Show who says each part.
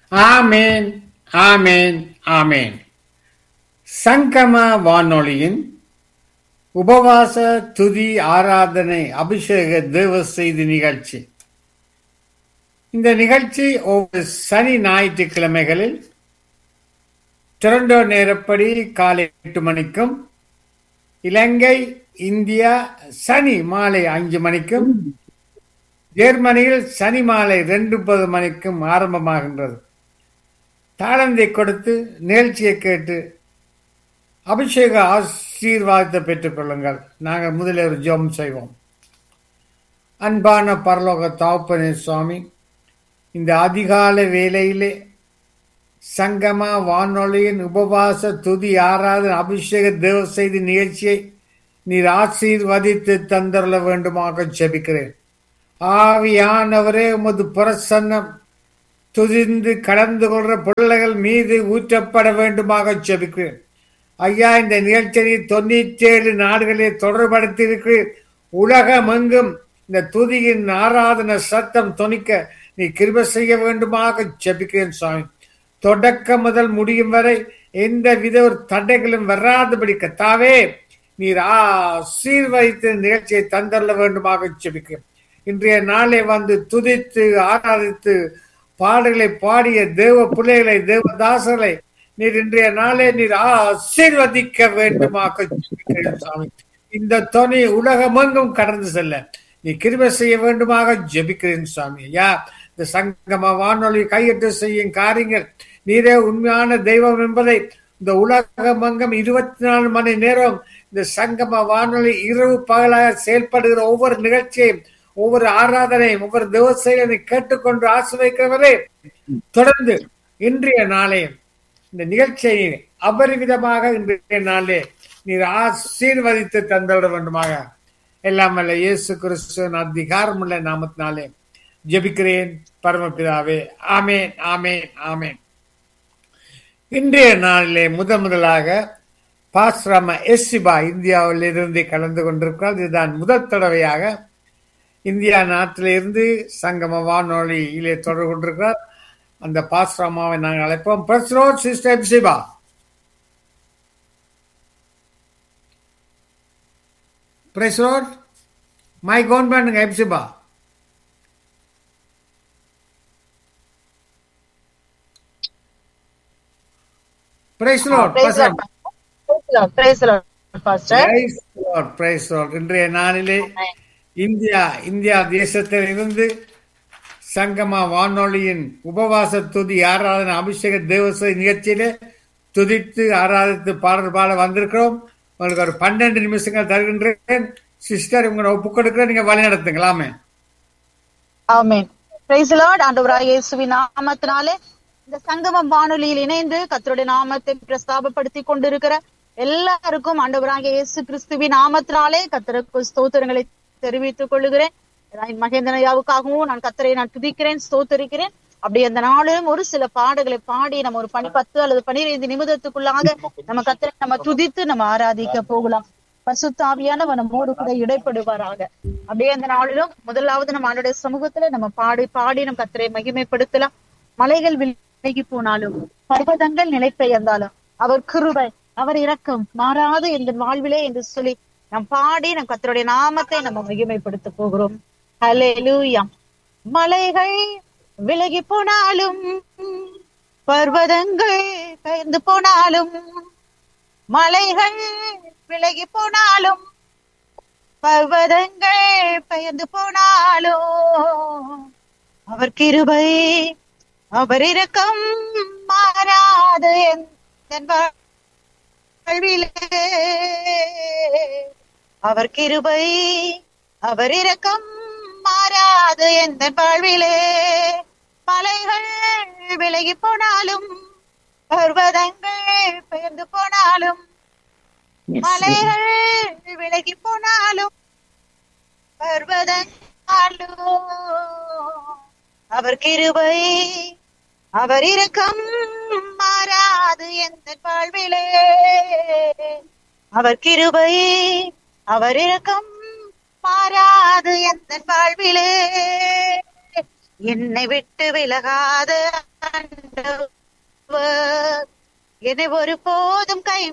Speaker 1: ஆமேன் ஆமேன் ஆமேன் சங்கம வானொலியின் உபவாச துதி ஆராதனை அபிஷேக தேவ செய்தி நிகழ்ச்சி இந்த நிகழ்ச்சி ஒவ்வொரு சனி ஞாயிற்றுக்கிழமைகளில் டொரண்டோ நேரப்படி காலை எட்டு மணிக்கும் இலங்கை இந்தியா சனி மாலை அஞ்சு மணிக்கும் ஜெர்மனியில் சனி மாலை ரெண்டு முப்பது மணிக்கும் ஆரம்பமாகின்றது தாளந்தை கொடுத்து நிகழ்ச்சியை கேட்டு அபிஷேக ஆசீர்வாதத்தை பெற்றுக்கொள்ளுங்கள் நாங்கள் முதலில் ஒரு ஜெபம் செய்வோம் அன்பான பரலோக தாப்பனே சுவாமி இந்த அதிகால வேளையிலே சங்கமா வானொலியின் உபவாச துதி ஆராதன அபிஷேக தேவ செய்தி நிகழ்ச்சியை நீர் ஆசீர்வதித்து தந்தரல வேண்டுமாக ஜெபிக்கிறேன் ஆவியானவரே உமது பிரசன்னம் துதிந்து கடந்து கொள்ற பிள்ளைகள் மீது ஊற்றப்பட வேண்டுமாக ஜெபிக்கிறேன் ஐயா இந்த நிகழ்ச்சியை தொண்ணூற்றி ஏழு நாடுகளில் தொடர்படுத்தி இருக்கிறேன் உலகமெங்கும் இந்த துதியின் ஆராதன சத்தம் தொனிக்க நீ கிருப செய்ய வேண்டுமாக ஜெபிக்கிறேன் சுவாமி தொடக்கம் முதல் முடியும் வரை எந்த வித ஒரு தடைகளும் வராதபடி கத்தாவே நீர் ஆசீர்வதித்து நிகழ்ச்சியை தந்தரல வேண்டுமாக ஜெபிக்கிறேன் இன்றைய நாளை வந்து துதித்து ஆராதித்து பாடல்களை பாடிய தேவ பிள்ளைகளை தேவதாசர்களை நீர் இன்றைய நாளே நீர் ஆசீர்வதிக்க வேண்டுமாக ஜெபிக்கிறேன் சுவாமி இந்த துணை உலகமெங்கும் கடந்து செல்ல நீ கிருப செய்ய வேண்டுமாக ஜெபிக்கிறேன் சுவாமி ஐயா இந்த சங்கம வானொலி கையெட்டு செய்யும் காரியங்கள் நீரே உண்மையான தெய்வம் என்பதை இந்த உலகமங்கம் இருபத்தி நாலு மணி நேரம் இந்த சங்கம வானொலி இரவு பகலாக செயல்படுகிற ஒவ்வொரு நிகழ்ச்சியையும் ஒவ்வொரு ஆராதனையும் ஒவ்வொரு தேவசையை கேட்டுக்கொண்டு ஆசிர்வதிக்கிறவரே தொடர்ந்து இன்றைய நாளையும் இந்த நிகழ்ச்சியை அபரிவிதமாக இன்றைய நாளே நீர் ஆசீர்வதித்து தந்துவிட வேண்டுமாக எல்லாம் அல்ல இயேசு கிறிஸ்துவின் அதிகாரமுள்ள நாமத்தினாலே ஜெபிக்கிறேன் பரமபிதாவே ஆமேன் ஆமேன் ஆமேன் இன்றைய நாளிலே முதன் முதலாக பாஸ்ராம எஸ்சிபா இந்தியாவில் இருந்து கலந்து கொண்டிருக்கிறார் இதுதான் முதல் தடவையாக இந்தியா நாட்டிலிருந்து சங்கம வானொலியிலே தொடர்பு கொண்டிருக்கிறார் அந்த பாஸ்ராமாவை நாங்கள் அழைப்போம் பிரஸ்ரோட் சிஸ்டர் எப்சிபா பிரஸ்ரோட் மை கோன் பண்ணுங்க Hephzibah praise Lord praise Lord இன்றைய நாளிலே இந்தியா இந்தியா தேசத்தில் இருந்து சங்கமா வானொலியின் உபவாச துதி ஆராதனை அபிஷேக தேவச நிகழ்ச்சியிலே துதித்து ஆராதித்து பாடல் பாட வந்திருக்கிறோம் உங்களுக்கு ஒரு பன்னெண்டு நிமிஷங்கள் தருகின்றேன் சிஸ்டர் உங்களை ஒப்பு கொடுக்கிறேன் நீங்க வழி நடத்துங்களாமே
Speaker 2: ஆமேன் பிரைஸ் லார்ட் ஆண்டவராக இயேசுவின் நாமத்தினாலே இந்த சங்கமம் வானொலியில் இணைந்து கத்தருடைய நாமத்தை பிரஸ்தாபப்படுத்தி கொண்டிருக்கிற எல்லாருக்கும் ஆண்டவராக இயேசு கிறிஸ்துவின் நாமத்தினாலே கத்தருக்கு ஸ்தோத்திரங்களை தெரிவித்துக் கொள்ளுகிறேன் மகேந்திரயாவுக்காகவும் நான் கத்தரை நான் துதிக்கிறேன் ஸ்தோத்தரிக்கிறேன் அப்படி அந்த நாளும் ஒரு சில பாடுகளை பாடி நம்ம ஒரு பனி பத்து அல்லது பனிரெண்டு நிமிடத்துக்குள்ளாக நம்ம கத்தரை நம்ம துதித்து நம்ம ஆராதிக்க போகலாம் பசுத்தாவியான நம்மோடு கூட இடைப்படுவாராக அப்படியே அந்த நாளிலும் முதலாவது நம்ம ஆண்டுடைய சமூகத்துல நம்ம பாடி பாடி நம்ம கத்தரை மகிமைப்படுத்தலாம் மலைகள் விலகி போனாலும் பர்வதங்கள் நிலை பெயர்ந்தாலும் அவர் கிருபை அவர் இரக்கம் மாறாது எந்த வாழ்விலே என்று சொல்லி நம் பாடி நம் கத்தருடைய நாமத்தை நம்ம மகிமைப்படுத்த போகிறோம் ஹலேலூயா மலைகள் விலகி போனாலும் பர்வதங்கள் பெயர்ந்து போனாலும் மலைகள் விலகி போனாலும் பர்வதங்கள் பெயர்ந்து போனாலும் அவர் கிருபை அவர் இரக்கம் மாறாது வாழ்விலே அவர் கிருபை அவர் இரக்கம் மாறாது எந்த வாழ்விலே மலைகள் விலகி போனாலும் பர்வதங்கள் பெயர்ந்து போனாலும் மலைகள் விலகி போனாலும் பர்வதங்களும் அவர் கிருபை அவர் இரக்கம் மாறாது எந்த வாழ்விலே அவர் கிருபை அவர் இரக்கம் மாறாது எந்த வாழ்விலே என்னை விட்டு விலகாத ஆண்டவர் என்னை ஒரு போதும் கை